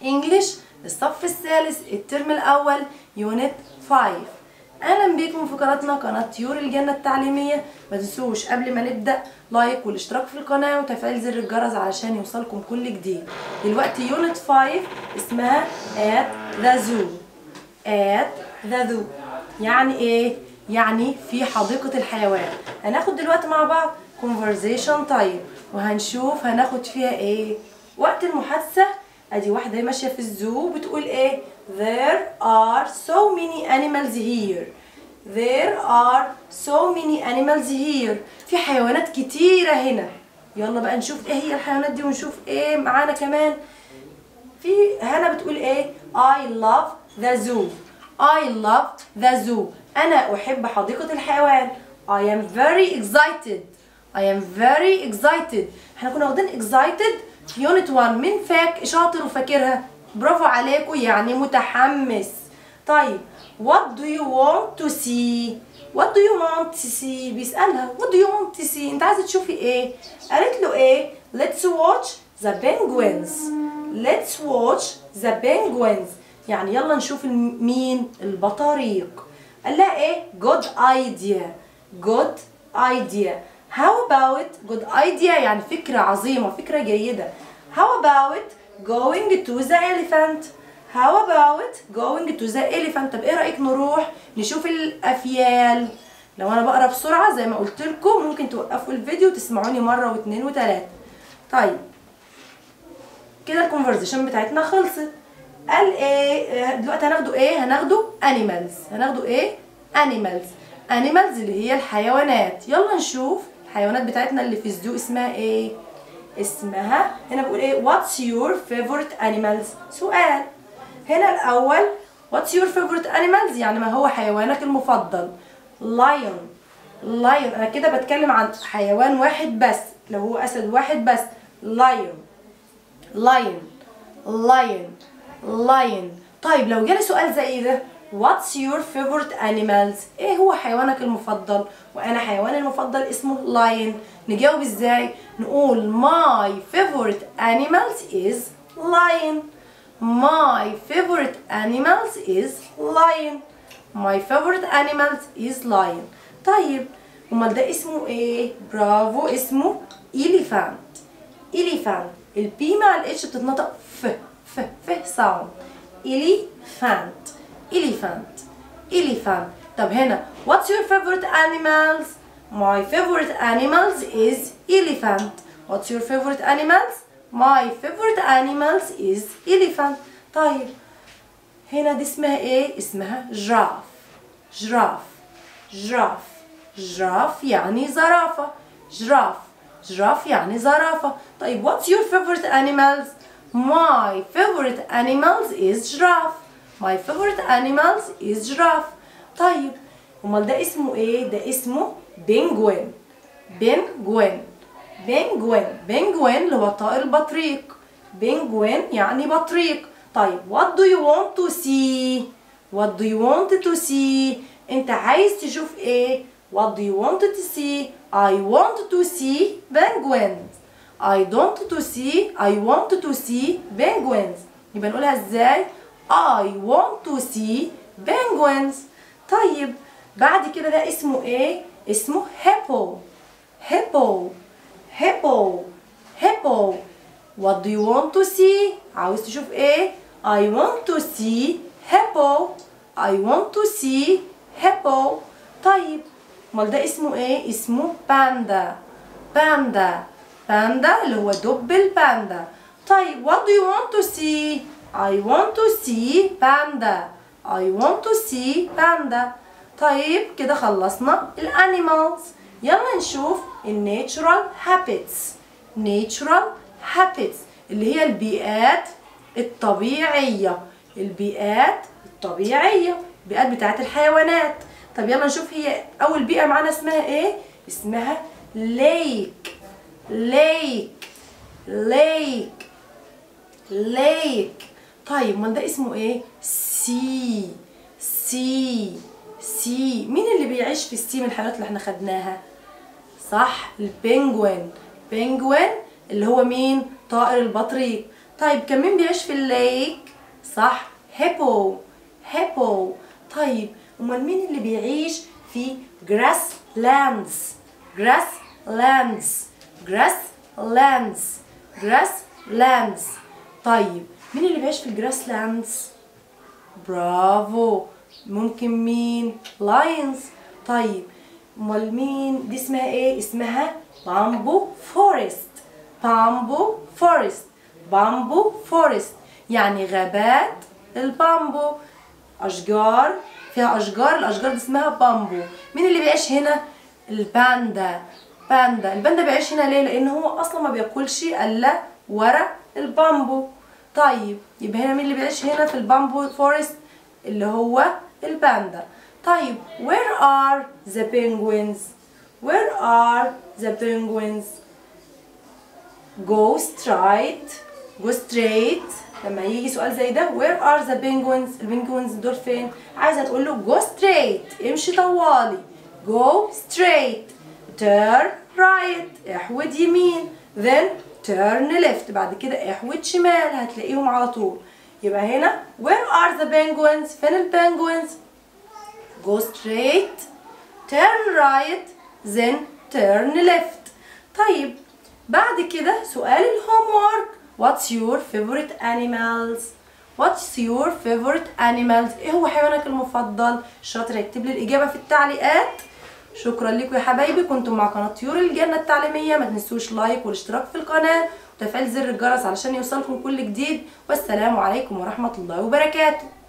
انجلش الصف الثالث الترم الاول يونت 5 اهلا بيكم في قناتنا قناه طيور الجنه التعليميه ما تنسوش قبل ما نبدا لايك والاشتراك في القناه وتفعيل زر الجرس علشان يوصلكم كل جديد دلوقتي يونت 5 اسمها at the zoo at the zoo يعني ايه يعني في حديقه الحيوان هناخد دلوقتي مع بعض conversation time وهنشوف هناخد فيها ايه وقت المحادثه ادي واحده ماشيه في الزو بتقول ايه there are so many animals here there are so many animals here في حيوانات كتيره هنا يلا بقى نشوف ايه هي الحيوانات دي ونشوف ايه معانا كمان في هنا بتقول ايه I love the zoo I love the zoo أنا أحب حديقة الحيوان I am very excited I am very excited احنا كنا واخدين excited في يونت 1 من فاك شاطر وفاكرها برافو عليكم يعني متحمس طيب what do you want to see what do you want to see بيسألها what do you want to see انت عايزة تشوفي ايه قالت له ايه let's watch the penguins let's watch the penguins يعني يلا نشوف الم- مين البطاريق قال لها ايه good idea good idea how about good idea يعني فكرة عظيمة فكرة جيدة how about going to the elephant how about going to the elephant طب ايه رأيك نروح نشوف الأفيال لو انا بقرا بسرعة زي ما قلت لكم ممكن توقفوا الفيديو وتسمعوني مرة واثنين وثلاثة طيب كده الكونفرزيشن بتاعتنا خلصت قال ايه آه، دلوقتي هناخده ايه هناخده animals هناخده ايه animals animals اللي هي الحيوانات يلا نشوف الحيوانات بتاعتنا اللي في الزو اسمها ايه اسمها هنا بقول ايه what's your favorite animals سؤال هنا الاول what's your favorite animals يعني ما هو حيوانك المفضل lion lion انا كده بتكلم عن حيوان واحد بس لو هو اسد واحد بس lion lion lion lion طيب لو جالي سؤال زي ده what's your favorite animals ايه هو حيوانك المفضل وانا حيواني المفضل اسمه lion نجاوب ازاي نقول my favorite animals is lion my favorite animals is lion my favorite animals is lion طيب امال ده اسمه ايه برافو اسمه elephant elephant البي مع الاتش بتتنطق ف ف ف ساوند elephant elephant elephant طب هنا what's your favorite animals my favorite animals is elephant what's your favorite animals my favorite animals is elephant طيب هنا دي اسمها ايه اسمها جراف جراف جراف جراف يعني زرافة جراف جراف يعني زرافة طيب what's your favorite animals my favorite animals is giraffe my favorite animals is giraffe طيب امال ده اسمه ايه ده اسمه بنجوين بنجوين بنجوين بنجوين اللي هو طائر البطريق بنجوين يعني بطريق طيب what do you want to see what do you want to see انت عايز تشوف ايه what do you want to see I want to see penguins I don't to see I want to see penguins يبقى نقولها ازاي I want to see penguins طيب بعد كده ده اسمه ايه اسمه hippo hippo hippo hippo what do you want to see عاوز تشوف ايه I want to see hippo I want to see hippo طيب امال ده اسمه ايه اسمه باندا باندا باندا اللي هو دب الباندا طيب what do you want to see I want to see panda I want to see panda طيب كده خلصنا الانيمالز يلا نشوف الناتشورال habits natural habits اللي هي البيئات الطبيعية البيئات الطبيعية البيئات بتاعت الحيوانات طب يلا نشوف هي أول بيئة معانا اسمها إيه؟ اسمها ليك ليك ليك ليك طيب ما ده اسمه ايه سي سي سي مين اللي بيعيش في السي من الحيوانات اللي احنا خدناها صح البنجوين بنجوين اللي هو مين طائر البطريق طيب كان مين بيعيش في الليك صح هيبو هيبو طيب امال مين اللي بيعيش في جراس لاندز جراس لاندز جراس لاندز جراس لاندز طيب مين اللي بيعيش في الجراس لاندز برافو ممكن مين لاينز طيب امال مين دي اسمها ايه اسمها بامبو فورست بامبو فورست بامبو فورست يعني غابات البامبو اشجار فيها اشجار الاشجار دي اسمها بامبو مين اللي بيعيش هنا الباندا باندا الباندا بيعيش هنا ليه لان هو اصلا ما بياكلش الا ورق البامبو طيب يبقى هنا مين اللي بيعيش هنا في البامبو فورست اللي هو الباندا طيب where are the penguins where are the penguins go straight go straight لما يجي سؤال زي ده where are the penguins البنجوينز دول فين عايزه تقول له go straight امشي طوالي go straight turn right احود يمين then turn left بعد كده احود شمال هتلاقيهم على طول يبقى هنا where are the penguins فين البنجوينز go straight turn right then turn left طيب بعد كده سؤال الهومورك what's your favorite animals what's your favorite animals ايه هو حيوانك المفضل شاطر يكتب لي الاجابه في التعليقات شكرا لكم يا حبايبي كنتم مع قناه طيور الجنه التعليميه ما تنسوش لايك والاشتراك في القناه وتفعيل زر الجرس علشان يوصلكم كل جديد والسلام عليكم ورحمه الله وبركاته